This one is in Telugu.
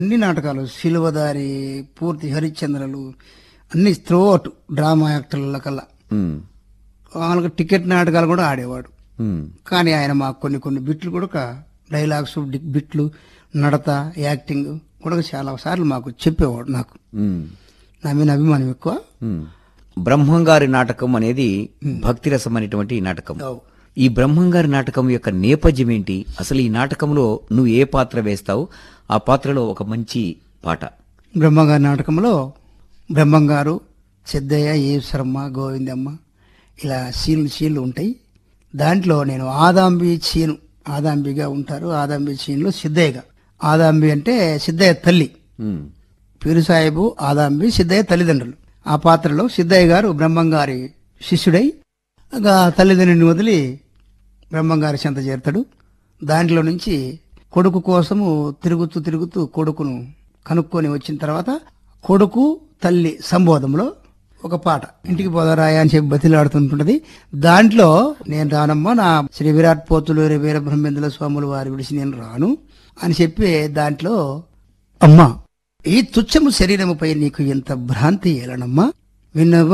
అన్ని నాటకాలు శిలువదారి పూర్తి హరిశ్చంద్రలు అన్ని త్రోట్ డ్రామా యాక్టర్ల కల్లా ఉమ్, వాళ్ళకి టికెట్ నాటకాలు కూడా ఆడేవాడు ఉమ్, కానీ ఆయన మాకు కొన్ని కొన్ని బిట్లు కూడా ఒక డైలాగ్స్ డి- బిట్లు నడత యాక్టింగ్ కూడా చాలా సార్లు మాకు చెప్పేవాడు నాకు ఉమ్, నా మీద అభిమానం ఎక్కువ ఉమ్. బ్రహ్మంగారి నాటకం అనేది భక్తి రసం అనేటువంటి నాటకం అవు. ఈ బ్రహ్మంగారి నాటకం యొక్క నేపథ్యం ఏంటి అసలు ఈ నాటకంలో నువ్వు ఏ పాత్ర వేస్తావు ఆ పాత్రలో ఒక మంచి పాట బ్రహ్మంగారి నాటకంలో బ్రహ్మంగారు సిద్ధయ్య ఏ శర్మ గోవిందమ్మ ఇలా సీన్లు సీన్లు ఉంటాయి దాంట్లో నేను ఆదాంబి చీను ఆదాంబిగా ఉంటారు ఆదాంబి చీన్లో సిద్ధయ్యగా ఆదాంబి అంటే సిద్ధయ్య తల్లి ఉమ్, పీరు సాహెబు ఆదాంబి సిద్ధయ్య తల్లిదండ్రులు ఆ పాత్రలో సిద్ధయ్య గారు బ్రహ్మంగారి శిష్యుడై ఇక తల్లిదండ్రుని వదిలి బ్రహ్మంగారి చెంత చేరుతాడు దాంట్లో నుంచి కొడుకు కోసము తిరుగుతూ తిరుగుతూ కొడుకును కనుక్కొని వచ్చిన తర్వాత కొడుకు తల్లి సంబోధంలో ఒక పాట ఇంటికి పోదరాయ అని చెప్పి బతిలాడుతుంటున్నది దాంట్లో నేను రానమ్మా నా శ్రీ విరాట్ పోతులు వీర బ్రహ్మేంద్ర స్వాములు వారి విడిచి నేను రాను అని చెప్పి దాంట్లో అమ్మా ఈ తుచ్చము శరీరముపై నీకు ఎంత భ్రాంతి ఏలనమ్మా విన్నవ